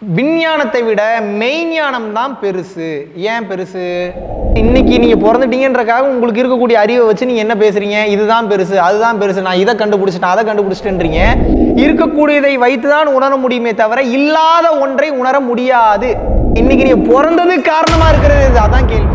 விஞ்ஞானத்தை விட மெய்ஞானம் தான் பெருசு ஏன் பெருசு இன்னைக்கு நீங்க பிறந்துட்டீங்கன்றக்காக உங்களுக்கு இருக்கக்கூடிய அறிவை வச்சு நீங்க என்ன பேசுறீங்க இதுதான் பெருசு அதுதான் பெருசு நான் இதை கண்டுபிடிச்சிட்டேன் அதை கண்டுபிடிச்சிட்டேன்றீங்க இருக்கக்கூடியதை வைத்து தான் உணர முடியுமே தவிர இல்லாத ஒன்றை உணர முடியாது இன்னைக்கு நீங்க பிறந்தது காரணமா இருக்கிறது இது அதான் கேள்வி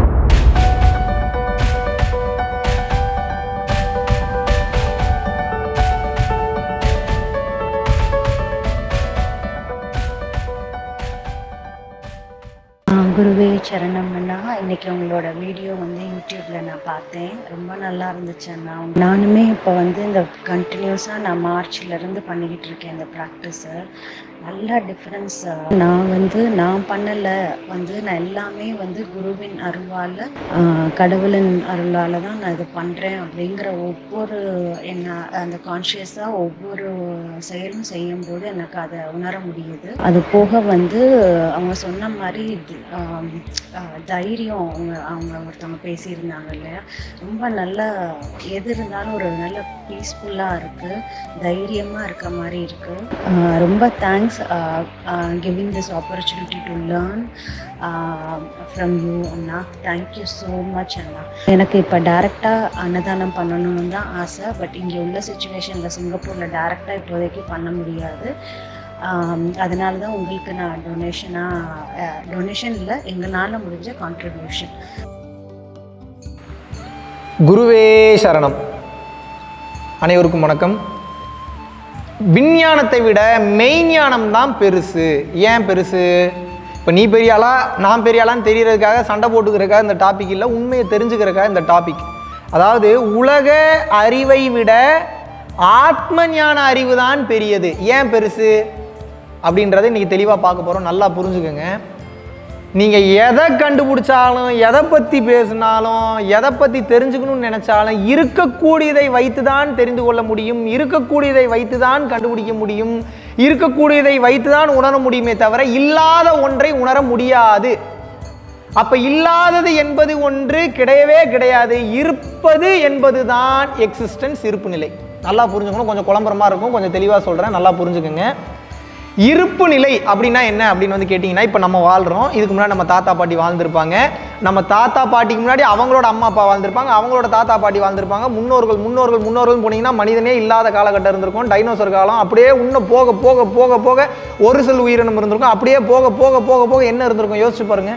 ஆ, குருவே சரணம் அண்ணா இன்னைக்கு உங்களோட வீடியோ வந்து யூடியூப்ல நான் பார்த்தேன் ரொம்ப நல்லா இருந்துச்சு அண்ணா நானுமே இப்போ வந்து இந்த கண்டினியூஸாக நான் மார்ச்ல இருந்து பண்ணிக்கிட்டு இருக்கேன் இந்த ப்ராக்டிஸை நல்ல டிஃப்ரென்ஸ் நான் வந்து நான் பண்ணலை வந்து நான் எல்லாமே வந்து குருவின் அருளால் கடவுளின் அருளால் தான் நான் இது பண்ணுறேன் அப்படிங்கிற ஒவ்வொரு என்ன அந்த கான்ஷியஸாக ஒவ்வொரு செயலும் செய்யும்போது எனக்கு அதை உணர முடியுது அது போக வந்து அவங்க சொன்ன மாதிரி தி- ஆம், ஆ, தைரியம் அவங்க அவங்க ஒருத்தவங்க பேசியிருந்தாங்க இல்லையா ரொம்ப நல்ல எது இருந்தாலும் ஒரு நல்ல பீஸ்ஃபுல்லாக இருக்குது தைரியமாக இருக்க மாதிரி இருக்குது ரொம்ப thanks giving this opportunity to learn from you அண்ணா தேங்க்யூ ஸோ மச் அண்ணா எனக்கு இப்போ டேரெக்டாக அன்னதானம் பண்ணணும்னு தான் ஆசை பட் இங்கே உள்ள சுச்சுவேஷனில் சிங்கப்பூரில் டேரெக்டாக இப்போதைக்கு பண்ண முடியாது ஆம், அதனால தான் உங்களுக்கு நான் டொனேஷனாக டொனேஷன் இல்லை எங்களால் முடிஞ்ச கான்ட்ரிபியூஷன் குருவே சரணம் அனைவருக்கும் வணக்கம் விஞ்ஞானத்தை விட மெய்ஞானம் தான் பெருசு ஏன் பெருசு இப்போ நீ பெரிய ஆளா நான் பெரிய ஆளான்னு தெரியறதுக்காக சண்டை போட்டுக்கிறதுக்காக இந்த டாபிக் இல்லை உண்மையை தெரிஞ்சுக்கிறதுக்காக இந்த டாபிக் அதாவது உலக அறிவை விட ஆத்ம ஞான அறிவு தான் பெரியது ஏன் பெருசு அப்படின்றத இன்னைக்கு தெளிவாக பார்க்க போகிறோம் நல்லா புரிஞ்சுக்கோங்க நீங்கள் எதை கண்டுபிடிச்சாலும் எதை பற்றி பேசினாலும் எதை பற்றி தெரிஞ்சுக்கணும்னு நினச்சாலும் இருக்கக்கூடியதை வைத்து தான் தெரிந்து கொள்ள முடியும் இருக்கக்கூடியதை வைத்து தான் கண்டுபிடிக்க முடியும் இருக்கக்கூடியதை வைத்து தான் உணர முடியுமே தவிர இல்லாத ஒன்றை உணர முடியாது அப்ப இல்லாதது என்பது ஒன்று கிடையவே கிடையாது இருப்பது என்பது தான் எக்ஸிஸ்டன்ஸ் இருப்பு நிலை நல்லா புரிஞ்சுக்கணும் கொஞ்சம் குழம்புற மாதிரி இருக்கும் கொஞ்சம் தெளிவாக சொல்கிறேன் நல்லா புரிஞ்சுக்கோங்க இருப்பு நிலை அப்படின்னா என்ன அப்படின்னு வந்து கேட்டிங்கன்னா இப்போ நம்ம வாழ்கிறோம் இதுக்கு முன்னாடி நம்ம தாத்தா பாட்டி வாழ்ந்திருப்பாங்க நம்ம தாத்தா பாட்டிக்கு முன்னாடி அவங்களோட அம்மா அப்பா வாழ்ந்திருப்பாங்க அவங்களோட தாத்தா பாட்டி வாழ்ந்திருப்பாங்க முன்னோர்கள் முன்னோர்கள் முன்னோர்கள் போனீங்கன்னா மனிதனே இல்லாத காலகட்டம் இருந்திருக்கும் டைனோசர் காலம் அப்படியே இன்னும் போக போக போக போக ஒரு சில உயிரினம் இருந்திருக்கும் அப்படியே போக போக போக போக என்ன இருந்திருக்கும் யோசிச்சு பாருங்க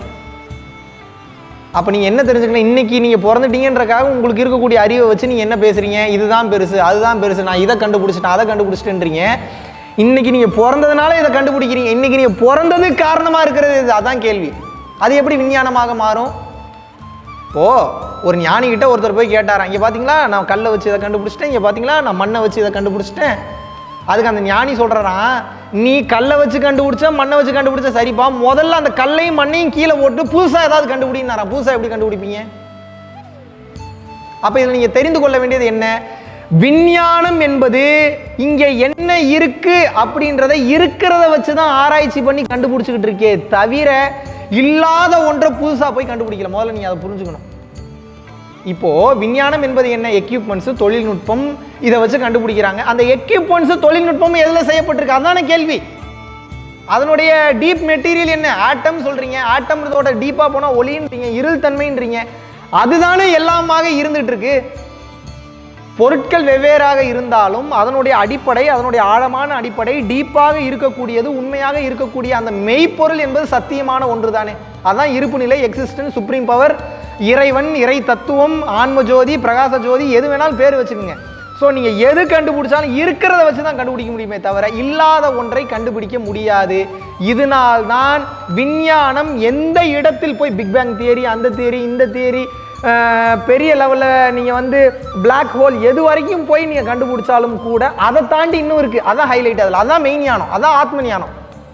அப்போ நீங்கள் என்ன தெரிஞ்சுக்கணும் இன்னைக்கு நீங்கள் பிறந்துட்டீங்கன்றக்காக உங்களுக்கு இருக்கக்கூடிய அறிவை வச்சு நீங்கள் என்ன பேசுறீங்க இதுதான் பெருசு அதுதான் பெருசு நான் இதை கண்டுபிடிச்சிட்டேன் அதை கண்டுபிடிச்சிட்டேன்றீங்க இன்னைக்கு நீங்கள் பிறந்ததுனால இதை கண்டுபிடிக்கிறீங்க இன்னைக்கு நீங்கள் பிறந்தது காரணமாக இருக்கிறது இது அதான் கேள்வி அது எப்படி விஞ்ஞானமாக மாறும் ஓ ஒரு ஞானிகிட்ட ஒருத்தர் போய் கேட்டாராம் இங்கே பார்த்தீங்களா நான் கல்லை வச்சு இதை கண்டுபிடிச்சிட்டேன் இங்கே பார்த்தீங்களா நான் மண்ணை வச்சு இதை கண்டுபிடிச்சிட்டேன் அதுக்கு அந்த ஞானி சொல்கிறாராம் நீ கல்லை வச்சு கண்டுபிடிச்ச மண்ணை வச்சு கண்டுபிடிச்ச சரிப்பா முதல்ல அந்த கல்லையும் மண்ணையும் கீழே போட்டு புதுசாக ஏதாவது கண்டுபிடினாராம் புதுசாக எப்படி கண்டுபிடிப்பீங்க அப்போ இதில் நீங்கள் தெரிந்து கொள்ள வேண்டியது என்ன விஞ்ஞானம் என்பது இங்கே என்ன இருக்கு அப்படின்றத இருக்கிறத வச்சு தான் ஆராய்ச்சி பண்ணி கண்டுபிடிச்சிக்கிட்டு இருக்கே தவிர இல்லாத ஒன்றை புதுசாக போய் கண்டுபிடிக்கல முதல்ல நீங்கள் அதை புரிஞ்சுக்கணும் இப்போ விஞ்ஞானம் என்பது என்ன எக்யூப்மெண்ட்ஸ் தொழில்நுட்பம் இதை வச்சு கண்டுபிடிக்கிறாங்க அந்த எக்யூப்மெண்ட்ஸ் தொழில்நுட்பம் எதில் செய்யப்பட்டிருக்கு அதான கேள்வி அதனுடைய டீப் மெட்டீரியல் என்ன ஆட்டம் சொல்றீங்க ஆட்டம்ன்றதோட டீப்பா போனா ஒளின்றீங்க இருள் தன்மைன்றீங்க அதுதானே எல்லாமாக இருந்துட்டு இருக்கு பொருட்கள் வெவ்வேறாக இருந்தாலும் அதனுடைய அடிப்படை அதனுடைய ஆழமான அடிப்படை டீப்பாக இருக்கக்கூடியது உண்மையாக இருக்கக்கூடிய அந்த மெய்ப்பொருள் என்பது சத்தியமான ஒன்று தானே அதான் இருப்பு நிலை எக்ஸிஸ்டன்ஸ் சுப்ரீம் பவர் இறைவன் இறை தத்துவம் ஆன்ம ஜோதி பிரகாச ஜோதி எது வேணாலும் பேர் வச்சுக்கோங்க ஸோ நீங்கள் எது கண்டுபிடிச்சாலும் இருக்கிறத வச்சு தான் கண்டுபிடிக்க முடியுமே தவிர இல்லாத ஒன்றை கண்டுபிடிக்க முடியாது இதனால் தான் விஞ்ஞானம் எந்த இடத்தில் போய் பிக் பேங் தியரி அந்த தியரி இந்த தியரி பெரிய லெவலில் நீங்கள் வந்து Black ஹோல் எது வரைக்கும் போய் நீங்கள் கண்டுபிடிச்சாலும் கூட அதை தாண்டி இன்னும் இருக்குது அதான் ஹைலைட் அதில் அதான் மெயின் ஞானம் அதான் ஆத்ம ஞானம்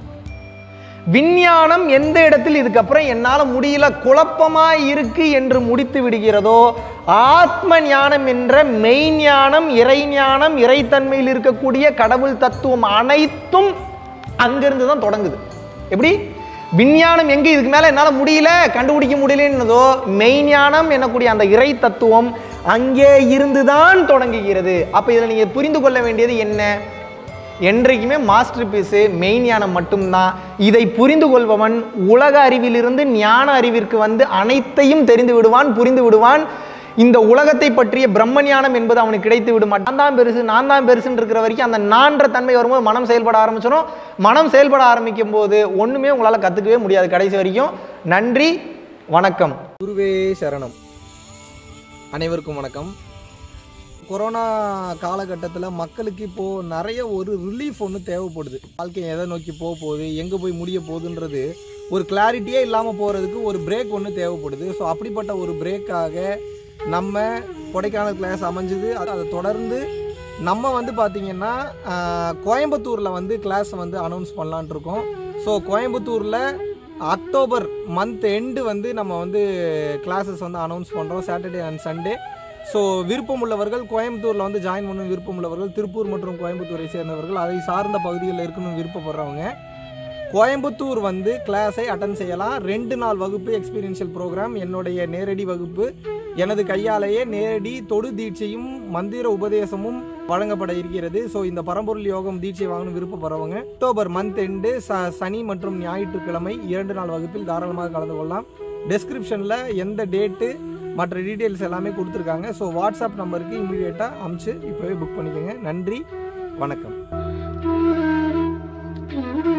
விஞ்ஞானம் எந்த இடத்தில் இதுக்கப்புறம் என்னால் முடியல குழப்பமா இருக்கு என்று முடித்து விடுகிறதோ ஆத்ம ஞானம் என்ற மெய்ஞானம் இறைஞானம் இறைத்தன்மையில் இருக்கக்கூடிய கடவுள் தத்துவம் அனைத்தும் அங்கிருந்து தான் தொடங்குது எப்படி விஞ்ஞானம் எங்க இதுக்கு மேல என்னால் முடியல கண்டுபிடிக்க முடியலன்னதோ மெய்ஞானம் என்னக்கூடிய அந்த இறை தத்துவம் அங்கே இருந்து தான் தொடங்குகிறது அப்ப இதில் நீங்க புரிந்து கொள்ள வேண்டியது என்ன என்றைக்குமே மாஸ்டர் பீஸு மெயின் ஞானம் மட்டும்தான் இதை புரிந்து கொள்பவன் உலக அறிவிலிருந்து ஞான அறிவிற்கு வந்து அனைத்தையும் தெரிந்து விடுவான் புரிந்து விடுவான் இந்த உலகத்தை பற்றிய பிரம்ம ஞானம் என்பது அவனுக்கு கிடைத்து விடும் நான் தான் பெருசு நான் தான் பெருசுன்னு இருக்கிற வரைக்கும் அந்த நான்ற தன்மை வரும்போது மனம் செயல்பட ஆரம்பிச்சிடும் மனம் செயல்பட ஆரம்பிக்கும் போது ஒன்றுமே உங்களால் கற்றுக்கவே முடியாது கடைசி வரைக்கும் நன்றி வணக்கம் குருவே சரணம் அனைவருக்கும் வணக்கம் கொரோனா காலகட்டத்தில் மக்களுக்கு இப்போது நிறைய ஒரு ரிலீஃப் ஒன்று தேவைப்படுது வாழ்க்கை எதை நோக்கி போக போகுது எங்கே போய் முடிய போகுதுன்றது ஒரு கிளாரிட்டியே இல்லாமல் போகிறதுக்கு ஒரு பிரேக் ஒன்று தேவைப்படுது ஸோ அப்படிப்பட்ட ஒரு பிரேக்காக நம்ம கொடைக்கானல் கிளாஸ் அமைஞ்சுது அது அதை தொடர்ந்து நம்ம வந்து பார்த்திங்கன்னா கோயம்புத்தூரில் வந்து கிளாஸ் வந்து அனௌன்ஸ் பண்ணலான் இருக்கோம் ஸோ கோயம்புத்தூரில் அக்டோபர் மந்த் எண்டு வந்து நம்ம வந்து கிளாஸஸ் வந்து அனௌன்ஸ் பண்ணுறோம் சாட்டர்டே அண்ட் சண்டே ஸோ விருப்பம் உள்ளவர்கள் கோயம்புத்தூரில் வந்து ஜாயின் பண்ணணும் விருப்பம் உள்ளவர்கள் திருப்பூர் மற்றும் கோயம்புத்தூரை சேர்ந்தவர்கள் அதை சார்ந்த பகுதிகளில் இருக்கணும்னு விருப்பப்படுறவங்க கோயம்புத்தூர் வந்து கிளாஸை அட்டன் செய்யலாம் ரெண்டு நாள் வகுப்பு எக்ஸ்பீரியன்ஷியல் ப்ரோக்ராம் என்னுடைய நேரடி வகுப்பு எனது கையாலேயே நேரடி தொடு தீட்சையும் மந்திர உபதேசமும் வழங்கப்பட இருக்கிறது ஸோ இந்த பரம்பொருள் யோகம் தீட்சை வாங்கணும் விருப்பப்படுறவங்க அக்டோபர் மந்த் எண்டு ச சனி மற்றும் ஞாயிற்றுக்கிழமை இரண்டு நாள் வகுப்பில் தாராளமாக கலந்து கொள்ளலாம் டெஸ்கிரிப்ஷனில் எந்த டேட்டு மற்ற டீட்டெயில்ஸ் எல்லாமே கொடுத்துருக்காங்க ஸோ வாட்ஸ்அப் நம்பருக்கு இமீடியட்டாக அமுச்சு இப்போவே புக் பண்ணிக்கோங்க நன்றி வணக்கம்